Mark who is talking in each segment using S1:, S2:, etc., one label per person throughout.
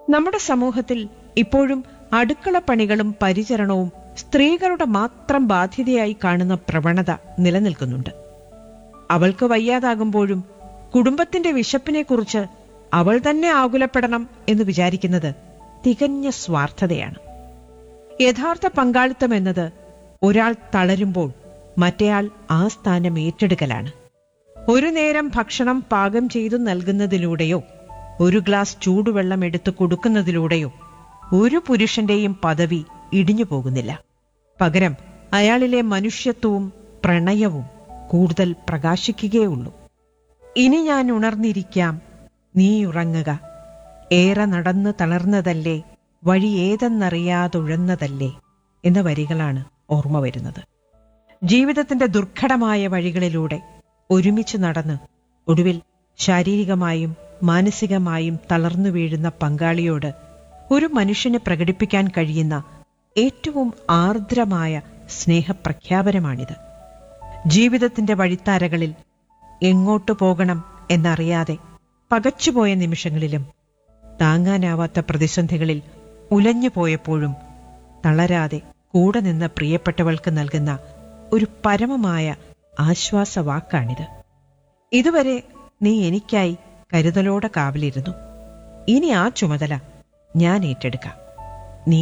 S1: നമ്മുടെ സമൂഹത്തിൽ ഇപ്പോഴും അടുക്കളപ്പണികളും പരിചരണവും സ്ത്രീകളുടെ മാത്രം ബാധ്യതയായി കാണുന്ന പ്രവണത നിലനിൽക്കുന്നുണ്ട് അവൾക്ക് വയ്യാതാകുമ്പോഴും കുടുംബത്തിന്റെ വിശപ്പിനെക്കുറിച്ച് അവൾ തന്നെ ആകുലപ്പെടണം എന്ന് വിചാരിക്കുന്നത് തികഞ്ഞ സ്വാർത്ഥതയാണ് യഥാർത്ഥ പങ്കാളിത്തം എന്നത് ഒരാൾ തളരുമ്പോൾ മറ്റേയാൾ ആ സ്ഥാനം ഏറ്റെടുക്കലാണ് ഒരു നേരം ഭക്ഷണം പാകം ചെയ്തു നൽകുന്നതിലൂടെയോ ഒരു ഗ്ലാസ് ചൂടുവെള്ളം എടുത്തു കൊടുക്കുന്നതിലൂടെയോ ഒരു പുരുഷന്റെയും പദവി ഇടിഞ്ഞു പോകുന്നില്ല പകരം അയാളിലെ മനുഷ്യത്വവും പ്രണയവും കൂടുതൽ പ്രകാശിക്കുകയുള്ളൂ ഇനി ഞാൻ ഉണർന്നിരിക്കാം നീ ഉറങ്ങുക ഏറെ നടന്ന് തളർന്നതല്ലേ വഴി ഏതെന്നറിയാതുഴന്നതല്ലേ എന്ന വരികളാണ് ഓർമ്മ വരുന്നത് ജീവിതത്തിന്റെ ദുർഘടമായ വഴികളിലൂടെ ഒരുമിച്ച് നടന്ന് ഒടുവിൽ ശാരീരികമായും മാനസികമായും തളർന്നു വീഴുന്ന പങ്കാളിയോട് ഒരു മനുഷ്യന് പ്രകടിപ്പിക്കാൻ കഴിയുന്ന ഏറ്റവും ആർദ്രമായ സ്നേഹപ്രഖ്യാപനമാണിത് ജീവിതത്തിന്റെ വഴിത്താരകളിൽ എങ്ങോട്ടു പോകണം എന്നറിയാതെ പകച്ചുപോയ നിമിഷങ്ങളിലും താങ്ങാനാവാത്ത പ്രതിസന്ധികളിൽ ഉലഞ്ഞു പോയപ്പോഴും തളരാതെ കൂടെ നിന്ന പ്രിയപ്പെട്ടവൾക്ക് നൽകുന്ന ഒരു പരമമായ ആശ്വാസവാക്കാണിത് ഇതുവരെ നീ എനിക്കായി കരുതലോടെ കാവലിരുന്നു ഇനി ആ ചുമതല ഞാൻ ഏറ്റെടുക്കാം നീ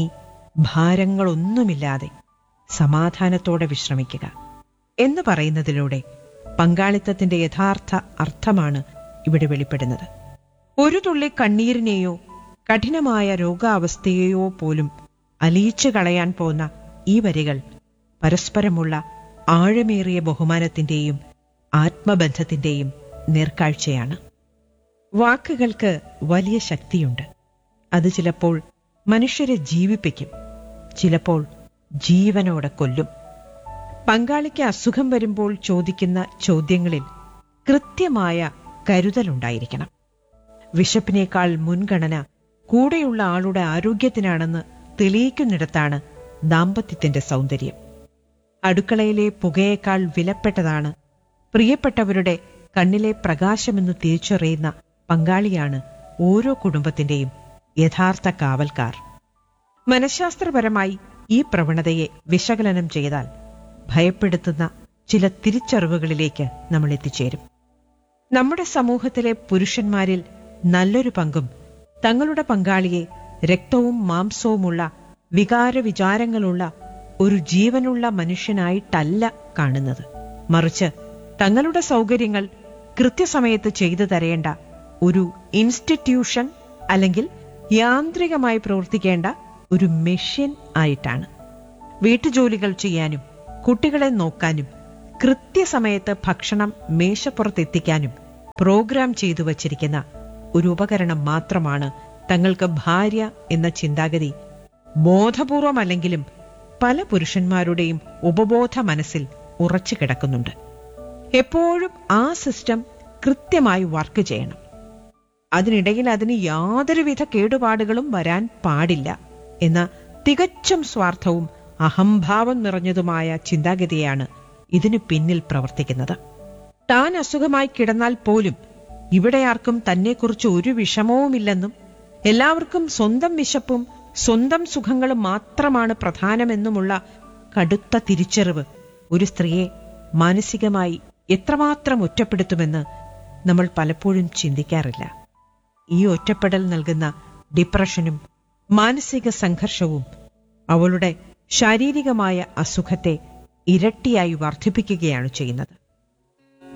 S1: ഭാരങ്ങളൊന്നുമില്ലാതെ സമാധാനത്തോടെ വിശ്രമിക്കുക എന്ന് പറയുന്നതിലൂടെ പങ്കാളിത്തത്തിന്റെ യഥാർത്ഥ അർത്ഥമാണ് ഇവിടെ വെളിപ്പെടുന്നത് ഒരു തുള്ളി കണ്ണീരിനെയോ കഠിനമായ രോഗാവസ്ഥയെയോ പോലും അലിയിച്ചു കളയാൻ പോന്ന ഈ വരികൾ പരസ്പരമുള്ള ആഴമേറിയ ബഹുമാനത്തിന്റെയും ആത്മബന്ധത്തിന്റെയും നേർക്കാഴ്ചയാണ് വാക്കുകൾക്ക് വലിയ ശക്തിയുണ്ട് അത് ചിലപ്പോൾ മനുഷ്യരെ ജീവിപ്പിക്കും ചിലപ്പോൾ ജീവനോടെ കൊല്ലും പങ്കാളിക്ക് അസുഖം വരുമ്പോൾ ചോദിക്കുന്ന ചോദ്യങ്ങളിൽ കൃത്യമായ കരുതലുണ്ടായിരിക്കണം വിശപ്പിനേക്കാൾ മുൻഗണന കൂടെയുള്ള ആളുടെ ആരോഗ്യത്തിനാണെന്ന് തെളിയിക്കുന്നിടത്താണ് ദാമ്പത്യത്തിന്റെ സൗന്ദര്യം അടുക്കളയിലെ പുകയേക്കാൾ വിലപ്പെട്ടതാണ് പ്രിയപ്പെട്ടവരുടെ കണ്ണിലെ പ്രകാശമെന്ന് തിരിച്ചറിയുന്ന പങ്കാളിയാണ് ഓരോ കുടുംബത്തിന്റെയും യഥാർത്ഥ കാവൽക്കാർ മനഃശാസ്ത്രപരമായി ഈ പ്രവണതയെ വിശകലനം ചെയ്താൽ ഭയപ്പെടുത്തുന്ന ചില തിരിച്ചറിവുകളിലേക്ക് നമ്മൾ എത്തിച്ചേരും നമ്മുടെ സമൂഹത്തിലെ പുരുഷന്മാരിൽ നല്ലൊരു പങ്കും തങ്ങളുടെ പങ്കാളിയെ രക്തവും മാംസവുമുള്ള വികാര വിചാരങ്ങളുള്ള ഒരു ജീവനുള്ള മനുഷ്യനായിട്ടല്ല കാണുന്നത് മറിച്ച് തങ്ങളുടെ സൗകര്യങ്ങൾ കൃത്യസമയത്ത് ചെയ്തു തരേണ്ട ഒരു ഇൻസ്റ്റിറ്റ്യൂഷൻ അല്ലെങ്കിൽ യാന്ത്രികമായി പ്രവർത്തിക്കേണ്ട ഒരു മെഷീൻ ആയിട്ടാണ് വീട്ടുജോലികൾ ചെയ്യാനും കുട്ടികളെ നോക്കാനും കൃത്യസമയത്ത് ഭക്ഷണം മേശപ്പുറത്തെത്തിക്കാനും പ്രോഗ്രാം ചെയ്തു വച്ചിരിക്കുന്ന ഒരു ഉപകരണം മാത്രമാണ് തങ്ങൾക്ക് ഭാര്യ എന്ന ചിന്താഗതി ബോധപൂർവമല്ലെങ്കിലും പല പുരുഷന്മാരുടെയും ഉപബോധ മനസ്സിൽ ഉറച്ചു കിടക്കുന്നുണ്ട് എപ്പോഴും ആ സിസ്റ്റം കൃത്യമായി വർക്ക് ചെയ്യണം അതിനിടയിൽ അതിന് യാതൊരുവിധ കേടുപാടുകളും വരാൻ പാടില്ല എന്ന തികച്ചും സ്വാർത്ഥവും അഹംഭാവം നിറഞ്ഞതുമായ ചിന്താഗതിയാണ് ഇതിനു പിന്നിൽ പ്രവർത്തിക്കുന്നത് താൻ അസുഖമായി കിടന്നാൽ പോലും ഇവിടെ ആർക്കും തന്നെക്കുറിച്ച് ഒരു വിഷമവുമില്ലെന്നും എല്ലാവർക്കും സ്വന്തം വിശപ്പും സ്വന്തം സുഖങ്ങളും മാത്രമാണ് പ്രധാനമെന്നുമുള്ള കടുത്ത തിരിച്ചറിവ് ഒരു സ്ത്രീയെ മാനസികമായി എത്രമാത്രം ഒറ്റപ്പെടുത്തുമെന്ന് നമ്മൾ പലപ്പോഴും ചിന്തിക്കാറില്ല ഈ ഒറ്റപ്പെടൽ നൽകുന്ന ഡിപ്രഷനും മാനസിക സംഘർഷവും അവളുടെ ശാരീരികമായ അസുഖത്തെ ഇരട്ടിയായി വർദ്ധിപ്പിക്കുകയാണ് ചെയ്യുന്നത്